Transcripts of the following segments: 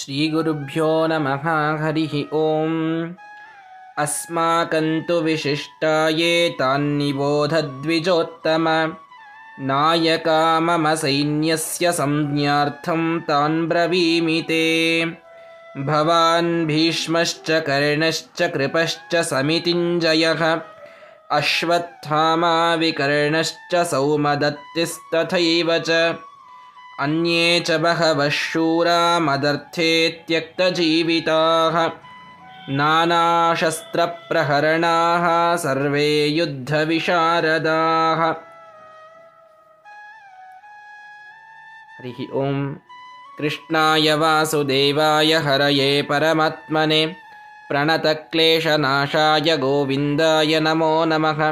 श्रीगुरुभ्यो नमः हरिः ॐ अस्माकन्तु विशिष्टाये तान्निबोधद्विजोत्तम नायका मम सैन्यस्य संज्ञार्थं तान् ब्रवीमि ते भवान् भीष्मश्च कर्णश्च कृपश्च समितिञ्जयः अश्वत्थामा विकर्णश्च सौमदत्तिस्तथैव च अन्ये च बहवः शूरा मदर्थे त्यक्तजीविताः नानाशस्त्रप्रहरणाः सर्वे युद्धविशारदाः हरिः ॐ कृष्णाय वासुदेवाय हरये परमात्मने प्रणतक्लेशनाशाय गोविन्दाय नमो नमः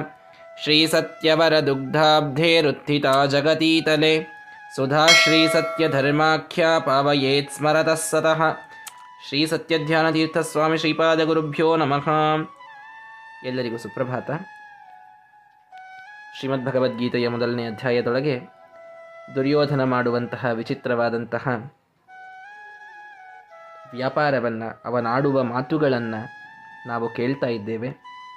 श्रीसत्यवरदुग्धाब्धेरुत्थिता जगतीतले ಸುಧಾ ಶ್ರೀ ಸತ್ಯಧರ್ಮಾಖ್ಯ ಪಾವಯೇತ್ ಸ್ಮರತಃ ಸತಃ ಶ್ರೀ ಸತ್ಯಧ್ಯಾನತೀರ್ಥ ಸ್ವಾಮಿ ಶ್ರೀಪಾದ ಗುರುಭ್ಯೋ ನಮಃ ಎಲ್ಲರಿಗೂ ಸುಪ್ರಭಾತ ಶ್ರೀಮದ್ ಭಗವದ್ಗೀತೆಯ ಮೊದಲನೇ ಅಧ್ಯಾಯದೊಳಗೆ ದುರ್ಯೋಧನ ಮಾಡುವಂತಹ ವಿಚಿತ್ರವಾದಂತಹ ವ್ಯಾಪಾರವನ್ನು ಅವನಾಡುವ ಮಾತುಗಳನ್ನು ನಾವು ಕೇಳ್ತಾ ಇದ್ದೇವೆ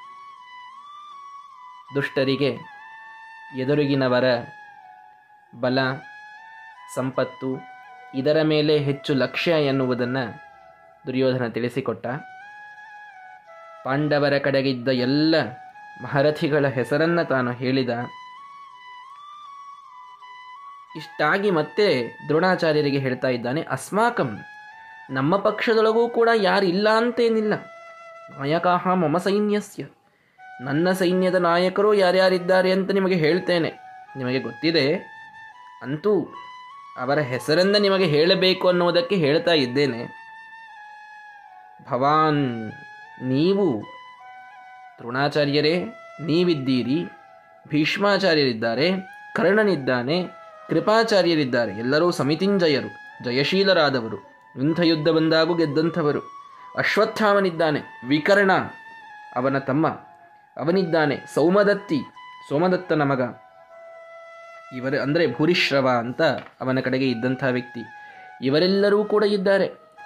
ದುಷ್ಟರಿಗೆ ಎದುರಿಗಿನವರ ಬಲ ಸಂಪತ್ತು ಇದರ ಮೇಲೆ ಹೆಚ್ಚು ಲಕ್ಷ್ಯ ಎನ್ನುವುದನ್ನು ದುರ್ಯೋಧನ ತಿಳಿಸಿಕೊಟ್ಟ ಪಾಂಡವರ ಕಡೆಗಿದ್ದ ಎಲ್ಲ ಮಹಾರಥಿಗಳ ಹೆಸರನ್ನು ತಾನು ಹೇಳಿದ ಇಷ್ಟಾಗಿ ಮತ್ತೆ ದ್ರೋಣಾಚಾರ್ಯರಿಗೆ ಹೇಳ್ತಾ ಇದ್ದಾನೆ ಅಸ್ಮಾಕಂ ನಮ್ಮ ಪಕ್ಷದೊಳಗೂ ಕೂಡ ಯಾರಿಲ್ಲ ಅಂತೇನಿಲ್ಲ ನಾಯಕಾಹ ಮಮ ಸೈನ್ಯಸ್ಯ ನನ್ನ ಸೈನ್ಯದ ನಾಯಕರು ಯಾರ್ಯಾರಿದ್ದಾರೆ ಅಂತ ನಿಮಗೆ ಹೇಳ್ತೇನೆ ನಿಮಗೆ ಗೊತ್ತಿದೆ ಅಂತೂ ಅವರ ಹೆಸರನ್ನು ನಿಮಗೆ ಹೇಳಬೇಕು ಅನ್ನುವುದಕ್ಕೆ ಹೇಳ್ತಾ ಇದ್ದೇನೆ ಭವಾನ್ ನೀವು ದ್ರೋಣಾಚಾರ್ಯರೇ ನೀವಿದ್ದೀರಿ ಭೀಷ್ಮಾಚಾರ್ಯರಿದ್ದಾರೆ ಕರ್ಣನಿದ್ದಾನೆ ಕೃಪಾಚಾರ್ಯರಿದ್ದಾರೆ ಎಲ್ಲರೂ ಸಮಿತಿಂಜಯರು ಜಯಶೀಲರಾದವರು ಇಂಥ ಯುದ್ಧ ಬಂದಾಗೂ ಗೆದ್ದಂಥವರು ಅಶ್ವತ್ಥಾಮನಿದ್ದಾನೆ ವಿಕರ್ಣ ಅವನ ತಮ್ಮ ಅವನಿದ್ದಾನೆ ಸೌಮದತ್ತಿ ಸೋಮದತ್ತನ ಮಗ ಇವರ ಅಂದರೆ ಭೂರಿಶ್ರವ ಅಂತ ಅವನ ಕಡೆಗೆ ಇದ್ದಂಥ ವ್ಯಕ್ತಿ ಇವರೆಲ್ಲರೂ ಕೂಡ ಇದ್ದಾರೆ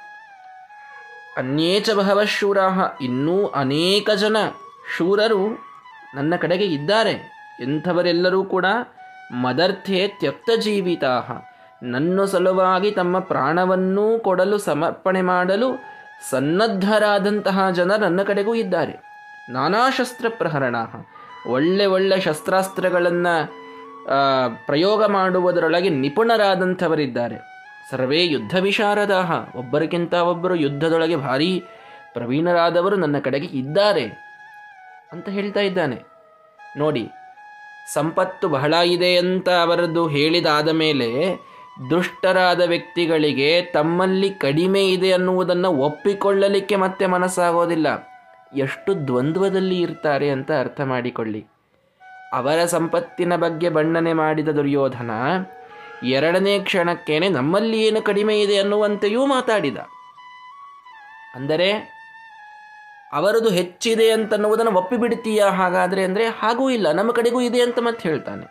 ಅನ್ಯೇಚ ಬಹವ ಶೂರಾಹ ಇನ್ನೂ ಅನೇಕ ಜನ ಶೂರರು ನನ್ನ ಕಡೆಗೆ ಇದ್ದಾರೆ ಎಂಥವರೆಲ್ಲರೂ ಕೂಡ ಮದರ್ಥೆ ತ್ಯಕ್ತ ಜೀವಿತಾ ನನ್ನ ಸಲುವಾಗಿ ತಮ್ಮ ಪ್ರಾಣವನ್ನೂ ಕೊಡಲು ಸಮರ್ಪಣೆ ಮಾಡಲು ಸನ್ನದ್ಧರಾದಂತಹ ಜನ ನನ್ನ ಕಡೆಗೂ ಇದ್ದಾರೆ ನಾನಾ ಶಸ್ತ್ರ ಪ್ರಹರಣ ಒಳ್ಳೆ ಒಳ್ಳೆ ಶಸ್ತ್ರಾಸ್ತ್ರಗಳನ್ನು ಪ್ರಯೋಗ ಮಾಡುವುದರೊಳಗೆ ನಿಪುಣರಾದಂಥವರಿದ್ದಾರೆ ಸರ್ವೇ ಯುದ್ಧ ವಿಶಾರದಾಹ ಒಬ್ಬರಿಗಿಂತ ಒಬ್ಬರು ಯುದ್ಧದೊಳಗೆ ಭಾರೀ ಪ್ರವೀಣರಾದವರು ನನ್ನ ಕಡೆಗೆ ಇದ್ದಾರೆ ಅಂತ ಹೇಳ್ತಾ ಇದ್ದಾನೆ ನೋಡಿ ಸಂಪತ್ತು ಬಹಳ ಇದೆ ಅಂತ ಅವರದ್ದು ಹೇಳಿದಾದ ಮೇಲೆ ದುಷ್ಟರಾದ ವ್ಯಕ್ತಿಗಳಿಗೆ ತಮ್ಮಲ್ಲಿ ಕಡಿಮೆ ಇದೆ ಅನ್ನುವುದನ್ನು ಒಪ್ಪಿಕೊಳ್ಳಲಿಕ್ಕೆ ಮತ್ತೆ ಮನಸ್ಸಾಗೋದಿಲ್ಲ ಎಷ್ಟು ದ್ವಂದ್ವದಲ್ಲಿ ಇರ್ತಾರೆ ಅಂತ ಅರ್ಥ ಮಾಡಿಕೊಳ್ಳಿ ಅವರ ಸಂಪತ್ತಿನ ಬಗ್ಗೆ ಬಣ್ಣನೆ ಮಾಡಿದ ದುರ್ಯೋಧನ ಎರಡನೇ ಕ್ಷಣಕ್ಕೇನೆ ನಮ್ಮಲ್ಲಿ ಏನು ಕಡಿಮೆ ಇದೆ ಅನ್ನುವಂತೆಯೂ ಮಾತಾಡಿದ ಅಂದರೆ ಅವರದು ಹೆಚ್ಚಿದೆ ಅಂತನ್ನುವುದನ್ನು ಒಪ್ಪಿಬಿಡ್ತೀಯಾ ಹಾಗಾದರೆ ಅಂದರೆ ಹಾಗೂ ಇಲ್ಲ ನಮ್ಮ ಕಡೆಗೂ ಇದೆ ಅಂತ ಮತ್ತೆ ಹೇಳ್ತಾನೆ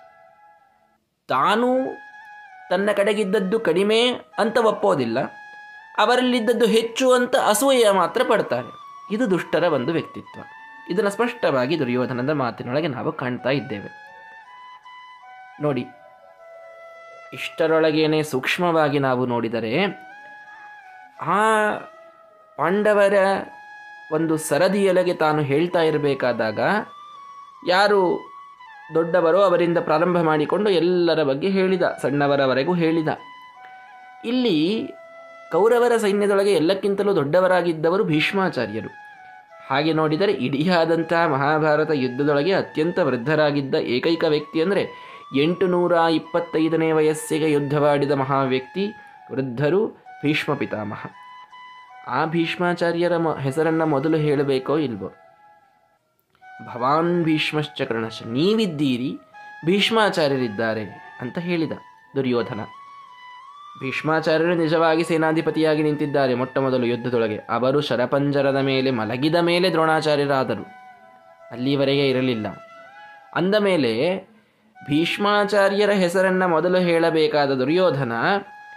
ತಾನು ತನ್ನ ಕಡೆಗಿದ್ದದ್ದು ಕಡಿಮೆ ಅಂತ ಒಪ್ಪೋದಿಲ್ಲ ಅವರಲ್ಲಿದ್ದದ್ದು ಹೆಚ್ಚು ಅಂತ ಅಸೂಯೆ ಮಾತ್ರ ಪಡ್ತಾರೆ ಇದು ದುಷ್ಟರ ಒಂದು ವ್ಯಕ್ತಿತ್ವ ಇದನ್ನು ಸ್ಪಷ್ಟವಾಗಿ ದುರ್ಯೋಧನದ ಮಾತಿನೊಳಗೆ ನಾವು ಕಾಣ್ತಾ ಇದ್ದೇವೆ ನೋಡಿ ಇಷ್ಟರೊಳಗೇನೆ ಸೂಕ್ಷ್ಮವಾಗಿ ನಾವು ನೋಡಿದರೆ ಆ ಪಾಂಡವರ ಒಂದು ಸರದಿಯೊಳಗೆ ತಾನು ಹೇಳ್ತಾ ಇರಬೇಕಾದಾಗ ಯಾರು ದೊಡ್ಡವರೋ ಅವರಿಂದ ಪ್ರಾರಂಭ ಮಾಡಿಕೊಂಡು ಎಲ್ಲರ ಬಗ್ಗೆ ಹೇಳಿದ ಸಣ್ಣವರವರೆಗೂ ಹೇಳಿದ ಇಲ್ಲಿ ಕೌರವರ ಸೈನ್ಯದೊಳಗೆ ಎಲ್ಲಕ್ಕಿಂತಲೂ ದೊಡ್ಡವರಾಗಿದ್ದವರು ಭೀಷ್ಮಾಚಾರ್ಯರು ಹಾಗೆ ನೋಡಿದರೆ ಇಡಿಯಾದಂತಹ ಮಹಾಭಾರತ ಯುದ್ಧದೊಳಗೆ ಅತ್ಯಂತ ವೃದ್ಧರಾಗಿದ್ದ ಏಕೈಕ ವ್ಯಕ್ತಿ ಅಂದರೆ ಎಂಟು ನೂರ ಇಪ್ಪತ್ತೈದನೇ ವಯಸ್ಸಿಗೆ ಯುದ್ಧವಾಡಿದ ಮಹಾವ್ಯಕ್ತಿ ವೃದ್ಧರು ಭೀಷ್ಮ ಪಿತಾಮಹ ಆ ಭೀಷ್ಮಾಚಾರ್ಯರ ಮ ಹೆಸರನ್ನು ಮೊದಲು ಹೇಳಬೇಕೋ ಇಲ್ವೋ ಭವಾನ್ ಭೀಷ್ಮಶ್ಚ ಕರ್ಣಶ್ಚ ನೀವಿದ್ದೀರಿ ಭೀಷ್ಮಾಚಾರ್ಯರಿದ್ದಾರೆ ಅಂತ ಹೇಳಿದ ದುರ್ಯೋಧನ ಭೀಷ್ಮಾಚಾರ್ಯರು ನಿಜವಾಗಿ ಸೇನಾಧಿಪತಿಯಾಗಿ ನಿಂತಿದ್ದಾರೆ ಮೊಟ್ಟ ಮೊದಲು ಯುದ್ಧದೊಳಗೆ ಅವರು ಶರಪಂಜರದ ಮೇಲೆ ಮಲಗಿದ ಮೇಲೆ ದ್ರೋಣಾಚಾರ್ಯರಾದರು ಅಲ್ಲಿವರೆಗೆ ಇರಲಿಲ್ಲ ಅಂದ ಮೇಲೆ ಭೀಷ್ಮಾಚಾರ್ಯರ ಹೆಸರನ್ನು ಮೊದಲು ಹೇಳಬೇಕಾದ ದುರ್ಯೋಧನ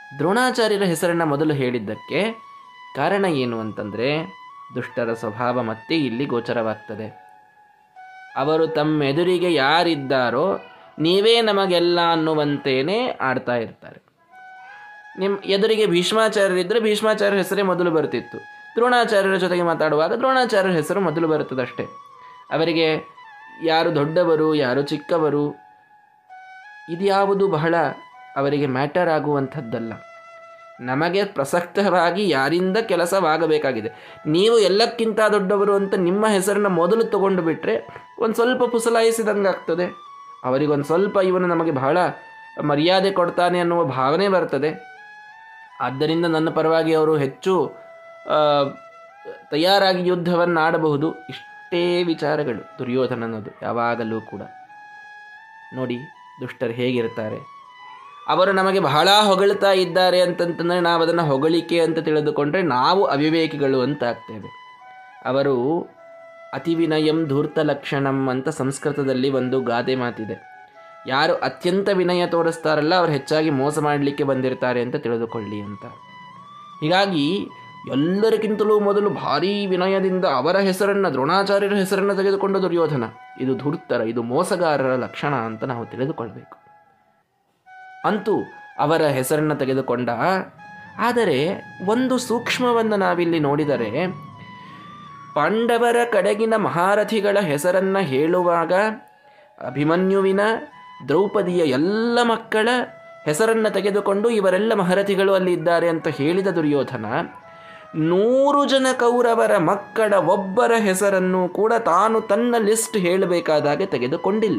ದ್ರೋಣಾಚಾರ್ಯರ ಹೆಸರನ್ನು ಮೊದಲು ಹೇಳಿದ್ದಕ್ಕೆ ಕಾರಣ ಏನು ಅಂತಂದರೆ ದುಷ್ಟರ ಸ್ವಭಾವ ಮತ್ತೆ ಇಲ್ಲಿ ಗೋಚರವಾಗ್ತದೆ ಅವರು ತಮ್ಮ ಎದುರಿಗೆ ಯಾರಿದ್ದಾರೋ ನೀವೇ ನಮಗೆಲ್ಲ ಅನ್ನುವಂತೇನೆ ಆಡ್ತಾ ಇರ್ತಾರೆ ನಿಮ್ಮ ಎದುರಿಗೆ ಭೀಷ್ಮಾಚಾರ್ಯರಿದ್ದರೆ ಭೀಷ್ಮಾಚಾರ್ಯರ ಹೆಸರೇ ಮೊದಲು ಬರ್ತಿತ್ತು ದ್ರೋಣಾಚಾರ್ಯರ ಜೊತೆಗೆ ಮಾತಾಡುವಾಗ ದ್ರೋಣಾಚಾರ್ಯರ ಹೆಸರು ಮೊದಲು ಬರುತ್ತದಷ್ಟೇ ಅವರಿಗೆ ಯಾರು ದೊಡ್ಡವರು ಯಾರು ಚಿಕ್ಕವರು ಇದ್ಯಾವುದು ಬಹಳ ಅವರಿಗೆ ಮ್ಯಾಟರ್ ಆಗುವಂಥದ್ದಲ್ಲ ನಮಗೆ ಪ್ರಸಕ್ತವಾಗಿ ಯಾರಿಂದ ಕೆಲಸವಾಗಬೇಕಾಗಿದೆ ನೀವು ಎಲ್ಲಕ್ಕಿಂತ ದೊಡ್ಡವರು ಅಂತ ನಿಮ್ಮ ಹೆಸರನ್ನು ಮೊದಲು ತಗೊಂಡು ಬಿಟ್ಟರೆ ಒಂದು ಸ್ವಲ್ಪ ಪುಸಲಾಯಿಸಿದಂಗೆ ಆಗ್ತದೆ ಅವರಿಗೊಂದು ಸ್ವಲ್ಪ ಇವನು ನಮಗೆ ಬಹಳ ಮರ್ಯಾದೆ ಕೊಡ್ತಾನೆ ಅನ್ನುವ ಭಾವನೆ ಬರ್ತದೆ ಆದ್ದರಿಂದ ನನ್ನ ಪರವಾಗಿ ಅವರು ಹೆಚ್ಚು ಆ, ತಯಾರಾಗಿ ಯುದ್ಧವನ್ನು ಆಡಬಹುದು ಇಷ್ಟೇ ವಿಚಾರಗಳು ದುರ್ಯೋಧನನದು ಯಾವಾಗಲೂ ಕೂಡ ನೋಡಿ ದುಷ್ಟರು ಹೇಗಿರ್ತಾರೆ ಅವರು ನಮಗೆ ಬಹಳ ಹೊಗಳ್ತಾ ಇದ್ದಾರೆ ಅಂತಂತಂದರೆ ನಾವು ಅದನ್ನು ಹೊಗಳಿಕೆ ಅಂತ ತಿಳಿದುಕೊಂಡ್ರೆ ನಾವು ಅವಿವೇಕಿಗಳು ಅಂತ ಆಗ್ತೇವೆ ಅವರು ಅತಿವಿನಯಂ ಧೂರ್ತ ಲಕ್ಷಣಂ ಅಂತ ಸಂಸ್ಕೃತದಲ್ಲಿ ಒಂದು ಗಾದೆ ಮಾತಿದೆ ಯಾರು ಅತ್ಯಂತ ವಿನಯ ತೋರಿಸ್ತಾರಲ್ಲ ಅವ್ರು ಹೆಚ್ಚಾಗಿ ಮೋಸ ಮಾಡಲಿಕ್ಕೆ ಬಂದಿರ್ತಾರೆ ಅಂತ ತಿಳಿದುಕೊಳ್ಳಿ ಅಂತ ಹೀಗಾಗಿ ಎಲ್ಲರಿಗಿಂತಲೂ ಮೊದಲು ಭಾರೀ ವಿನಯದಿಂದ ಅವರ ಹೆಸರನ್ನು ದ್ರೋಣಾಚಾರ್ಯರ ಹೆಸರನ್ನು ತೆಗೆದುಕೊಂಡ ದುರ್ಯೋಧನ ಇದು ಧೂರ್ತರ ಇದು ಮೋಸಗಾರರ ಲಕ್ಷಣ ಅಂತ ನಾವು ತಿಳಿದುಕೊಳ್ಬೇಕು ಅಂತೂ ಅವರ ಹೆಸರನ್ನು ತೆಗೆದುಕೊಂಡ ಆದರೆ ಒಂದು ಸೂಕ್ಷ್ಮವನ್ನು ನಾವಿಲ್ಲಿ ನೋಡಿದರೆ ಪಾಂಡವರ ಕಡೆಗಿನ ಮಹಾರಥಿಗಳ ಹೆಸರನ್ನು ಹೇಳುವಾಗ ಅಭಿಮನ್ಯುವಿನ ದ್ರೌಪದಿಯ ಎಲ್ಲ ಮಕ್ಕಳ ಹೆಸರನ್ನು ತೆಗೆದುಕೊಂಡು ಇವರೆಲ್ಲ ಮಹಾರಥಿಗಳು ಅಲ್ಲಿ ಇದ್ದಾರೆ ಅಂತ ಹೇಳಿದ ದುರ್ಯೋಧನ ನೂರು ಜನ ಕೌರವರ ಮಕ್ಕಳ ಒಬ್ಬರ ಹೆಸರನ್ನು ಕೂಡ ತಾನು ತನ್ನ ಲಿಸ್ಟ್ ಹೇಳಬೇಕಾದಾಗೆ ತೆಗೆದುಕೊಂಡಿಲ್ಲ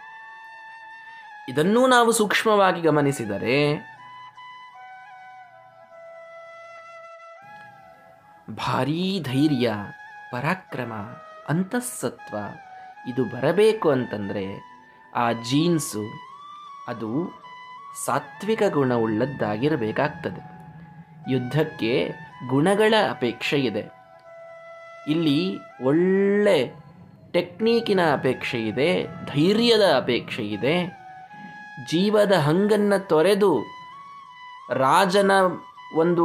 ಇದನ್ನೂ ನಾವು ಸೂಕ್ಷ್ಮವಾಗಿ ಗಮನಿಸಿದರೆ ಭಾರೀ ಧೈರ್ಯ ಪರಾಕ್ರಮ ಅಂತಃಸತ್ವ ಇದು ಬರಬೇಕು ಅಂತಂದರೆ ಆ ಜೀನ್ಸು ಅದು ಸಾತ್ವಿಕ ಗುಣವುಳ್ಳದ್ದಾಗಿರಬೇಕಾಗ್ತದೆ ಯುದ್ಧಕ್ಕೆ ಗುಣಗಳ ಅಪೇಕ್ಷೆ ಇದೆ ಇಲ್ಲಿ ಒಳ್ಳೆ ಟೆಕ್ನೀಕಿನ ಅಪೇಕ್ಷೆ ಇದೆ ಧೈರ್ಯದ ಅಪೇಕ್ಷೆ ಇದೆ ಜೀವದ ಹಂಗನ್ನು ತೊರೆದು ರಾಜನ ಒಂದು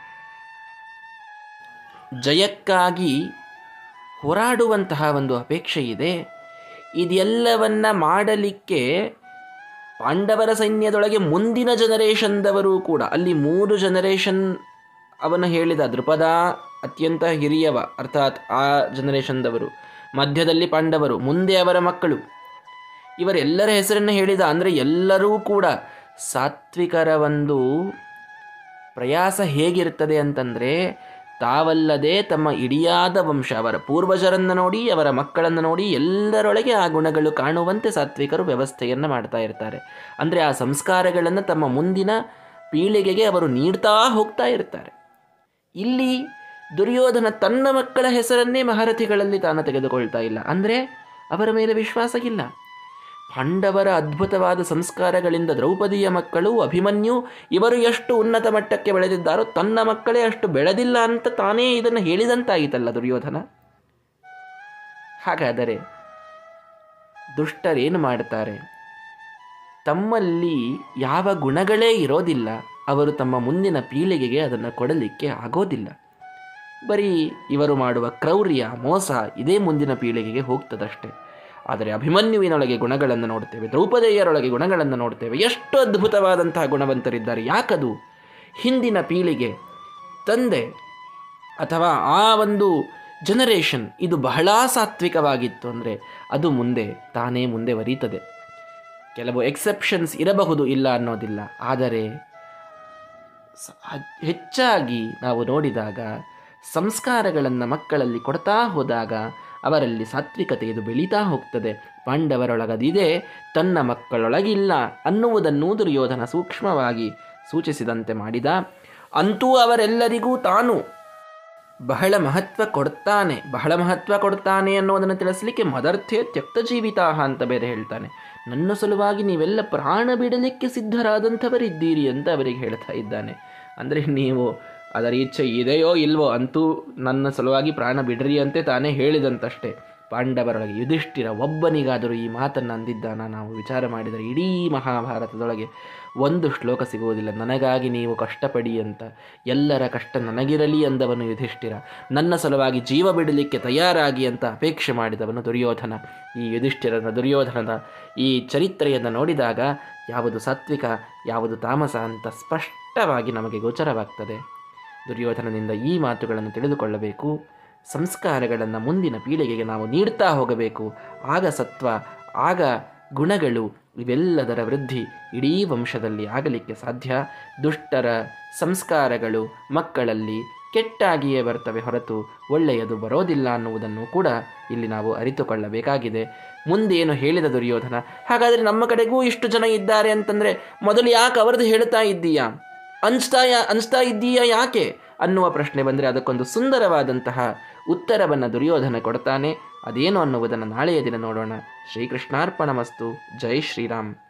ಜಯಕ್ಕಾಗಿ ಹೋರಾಡುವಂತಹ ಒಂದು ಅಪೇಕ್ಷೆ ಇದೆ ಇದೆಲ್ಲವನ್ನ ಮಾಡಲಿಕ್ಕೆ ಪಾಂಡವರ ಸೈನ್ಯದೊಳಗೆ ಮುಂದಿನ ಜನರೇಷನ್ದವರು ಕೂಡ ಅಲ್ಲಿ ಮೂರು ಜನರೇಷನ್ ಅವನು ಹೇಳಿದ ದೃಪದ ಅತ್ಯಂತ ಹಿರಿಯವ ಅರ್ಥಾತ್ ಆ ಜನರೇಷನ್ದವರು ಮಧ್ಯದಲ್ಲಿ ಪಾಂಡವರು ಮುಂದೆ ಅವರ ಮಕ್ಕಳು ಇವರೆಲ್ಲರ ಹೆಸರನ್ನು ಹೇಳಿದ ಅಂದರೆ ಎಲ್ಲರೂ ಕೂಡ ಸಾತ್ವಿಕರ ಒಂದು ಪ್ರಯಾಸ ಹೇಗಿರ್ತದೆ ಅಂತಂದರೆ ತಾವಲ್ಲದೆ ತಮ್ಮ ಇಡಿಯಾದ ವಂಶ ಅವರ ಪೂರ್ವಜರನ್ನು ನೋಡಿ ಅವರ ಮಕ್ಕಳನ್ನು ನೋಡಿ ಎಲ್ಲರೊಳಗೆ ಆ ಗುಣಗಳು ಕಾಣುವಂತೆ ಸಾತ್ವಿಕರು ವ್ಯವಸ್ಥೆಯನ್ನು ಮಾಡ್ತಾ ಇರ್ತಾರೆ ಅಂದರೆ ಆ ಸಂಸ್ಕಾರಗಳನ್ನು ತಮ್ಮ ಮುಂದಿನ ಪೀಳಿಗೆಗೆ ಅವರು ನೀಡ್ತಾ ಹೋಗ್ತಾ ಇರ್ತಾರೆ ಇಲ್ಲಿ ದುರ್ಯೋಧನ ತನ್ನ ಮಕ್ಕಳ ಹೆಸರನ್ನೇ ಮಹಾರಥಿಗಳಲ್ಲಿ ತಾನು ತೆಗೆದುಕೊಳ್ತಾ ಇಲ್ಲ ಅಂದರೆ ಅವರ ಮೇಲೆ ವಿಶ್ವಾಸ ಇಲ್ಲ ಪಾಂಡವರ ಅದ್ಭುತವಾದ ಸಂಸ್ಕಾರಗಳಿಂದ ದ್ರೌಪದಿಯ ಮಕ್ಕಳು ಅಭಿಮನ್ಯು ಇವರು ಎಷ್ಟು ಉನ್ನತ ಮಟ್ಟಕ್ಕೆ ಬೆಳೆದಿದ್ದಾರೋ ತನ್ನ ಮಕ್ಕಳೇ ಅಷ್ಟು ಬೆಳೆದಿಲ್ಲ ಅಂತ ತಾನೇ ಇದನ್ನು ಹೇಳಿದಂತಾಯಿತಲ್ಲ ದುರ್ಯೋಧನ ಹಾಗಾದರೆ ದುಷ್ಟರೇನು ಮಾಡ್ತಾರೆ ತಮ್ಮಲ್ಲಿ ಯಾವ ಗುಣಗಳೇ ಇರೋದಿಲ್ಲ ಅವರು ತಮ್ಮ ಮುಂದಿನ ಪೀಳಿಗೆಗೆ ಅದನ್ನು ಕೊಡಲಿಕ್ಕೆ ಆಗೋದಿಲ್ಲ ಬರೀ ಇವರು ಮಾಡುವ ಕ್ರೌರ್ಯ ಮೋಸ ಇದೇ ಮುಂದಿನ ಪೀಳಿಗೆಗೆ ಹೋಗ್ತದಷ್ಟೇ ಆದರೆ ಅಭಿಮನ್ಯುವಿನೊಳಗೆ ಗುಣಗಳನ್ನು ನೋಡ್ತೇವೆ ದ್ರೌಪದಿಯರೊಳಗೆ ಗುಣಗಳನ್ನು ನೋಡ್ತೇವೆ ಎಷ್ಟು ಅದ್ಭುತವಾದಂತಹ ಗುಣವಂತರಿದ್ದಾರೆ ಯಾಕದು ಹಿಂದಿನ ಪೀಳಿಗೆ ತಂದೆ ಅಥವಾ ಆ ಒಂದು ಜನರೇಷನ್ ಇದು ಬಹಳ ಸಾತ್ವಿಕವಾಗಿತ್ತು ಅಂದರೆ ಅದು ಮುಂದೆ ತಾನೇ ಮುಂದೆ ವರೀತದೆ ಕೆಲವು ಎಕ್ಸೆಪ್ಷನ್ಸ್ ಇರಬಹುದು ಇಲ್ಲ ಅನ್ನೋದಿಲ್ಲ ಆದರೆ ಸ- ಹ- ಹೆಚ್ಚಾಗಿ ನಾವು ನೋಡಿದಾಗ ಸಂಸ್ಕಾರಗಳನ್ನು ಮಕ್ಕಳಲ್ಲಿ ಕೊಡ್ತಾ ಹೋದಾಗ ಅವರಲ್ಲಿ ಸಾತ್ವಿಕತೆ ಇದು ಬೆಳೀತಾ ಹೋಗ್ತದೆ ಪಾಂಡವರೊಳಗದಿದೆ ತನ್ನ ಮಕ್ಕಳೊಳಗಿಲ್ಲ ಅನ್ನುವುದನ್ನು ದುರ್ಯೋಧನ ಸೂಕ್ಷ್ಮವಾಗಿ ಸೂಚಿಸಿದಂತೆ ಮಾಡಿದ ಅಂತೂ ಅವರೆಲ್ಲರಿಗೂ ತಾನು ಬಹಳ ಮಹತ್ವ ಕೊಡ್ತಾನೆ ಬಹಳ ಮಹತ್ವ ಕೊಡ್ತಾನೆ ಅನ್ನೋದನ್ನು ತಿಳಿಸ್ಲಿಕ್ಕೆ ಮದರ್ಥೆ ತ್ಯಕ್ತ ಜೀವಿತಾಹ ಅಂತ ಬೇರೆ ಹೇಳ್ತಾನೆ ನನ್ನ ಸಲುವಾಗಿ ನೀವೆಲ್ಲ ಪ್ರಾಣ ಬಿಡಲಿಕ್ಕೆ ಸಿದ್ಧರಾದಂಥವರಿದ್ದೀರಿ ಅಂತ ಅವರಿಗೆ ಹೇಳ್ತಾ ಇದ್ದಾನೆ ಅಂದರೆ ನೀವು ಅದರ ಇಚ್ಛೆ ಇದೆಯೋ ಇಲ್ವೋ ಅಂತೂ ನನ್ನ ಸಲುವಾಗಿ ಪ್ರಾಣ ಬಿಡ್ರಿ ಅಂತೆ ತಾನೇ ಹೇಳಿದಂತಷ್ಟೇ ಪಾಂಡವರೊಳಗೆ ಯುಧಿಷ್ಠಿರ ಒಬ್ಬನಿಗಾದರೂ ಈ ಮಾತನ್ನು ಅಂದಿದ್ದಾನ ನಾವು ವಿಚಾರ ಮಾಡಿದರೆ ಇಡೀ ಮಹಾಭಾರತದೊಳಗೆ ಒಂದು ಶ್ಲೋಕ ಸಿಗುವುದಿಲ್ಲ ನನಗಾಗಿ ನೀವು ಕಷ್ಟಪಡಿ ಅಂತ ಎಲ್ಲರ ಕಷ್ಟ ನನಗಿರಲಿ ಅಂದವನು ಯುಧಿಷ್ಠಿರ ನನ್ನ ಸಲುವಾಗಿ ಜೀವ ಬಿಡಲಿಕ್ಕೆ ತಯಾರಾಗಿ ಅಂತ ಅಪೇಕ್ಷೆ ಮಾಡಿದವನು ದುರ್ಯೋಧನ ಈ ಯುಧಿಷ್ಠಿರನ ದುರ್ಯೋಧನದ ಈ ಚರಿತ್ರೆಯನ್ನು ನೋಡಿದಾಗ ಯಾವುದು ಸಾತ್ವಿಕ ಯಾವುದು ತಾಮಸ ಅಂತ ಸ್ಪಷ್ಟವಾಗಿ ನಮಗೆ ಗೋಚರವಾಗ್ತದೆ ದುರ್ಯೋಧನದಿಂದ ಈ ಮಾತುಗಳನ್ನು ತಿಳಿದುಕೊಳ್ಳಬೇಕು ಸಂಸ್ಕಾರಗಳನ್ನು ಮುಂದಿನ ಪೀಳಿಗೆಗೆ ನಾವು ನೀಡ್ತಾ ಹೋಗಬೇಕು ಆಗ ಸತ್ವ ಆಗ ಗುಣಗಳು ಇವೆಲ್ಲದರ ವೃದ್ಧಿ ಇಡೀ ವಂಶದಲ್ಲಿ ಆಗಲಿಕ್ಕೆ ಸಾಧ್ಯ ದುಷ್ಟರ ಸಂಸ್ಕಾರಗಳು ಮಕ್ಕಳಲ್ಲಿ ಕೆಟ್ಟಾಗಿಯೇ ಬರ್ತವೆ ಹೊರತು ಒಳ್ಳೆಯದು ಬರೋದಿಲ್ಲ ಅನ್ನುವುದನ್ನು ಕೂಡ ಇಲ್ಲಿ ನಾವು ಅರಿತುಕೊಳ್ಳಬೇಕಾಗಿದೆ ಮುಂದೇನು ಹೇಳಿದ ದುರ್ಯೋಧನ ಹಾಗಾದರೆ ನಮ್ಮ ಕಡೆಗೂ ಇಷ್ಟು ಜನ ಇದ್ದಾರೆ ಅಂತಂದರೆ ಮೊದಲು ಯಾಕೆ ಅವರದ್ದು ಹೇಳ್ತಾ ಇದ್ದೀಯಾ ಅನ್ಸ್ತಾ ಯಾ ಅನ್ಸ್ತಾ ಇದ್ದೀಯಾ ಯಾಕೆ ಅನ್ನುವ ಪ್ರಶ್ನೆ ಬಂದರೆ ಅದಕ್ಕೊಂದು ಸುಂದರವಾದಂತಹ ಉತ್ತರವನ್ನು ದುರ್ಯೋಧನ ಕೊಡ್ತಾನೆ ಅದೇನು ಅನ್ನುವುದನ್ನು ನಾಳೆಯ ದಿನ ನೋಡೋಣ ಶ್ರೀಕೃಷ್ಣಾರ್ಪಣಮಸ್ತು ಜೈ ಶ್ರೀರಾಮ್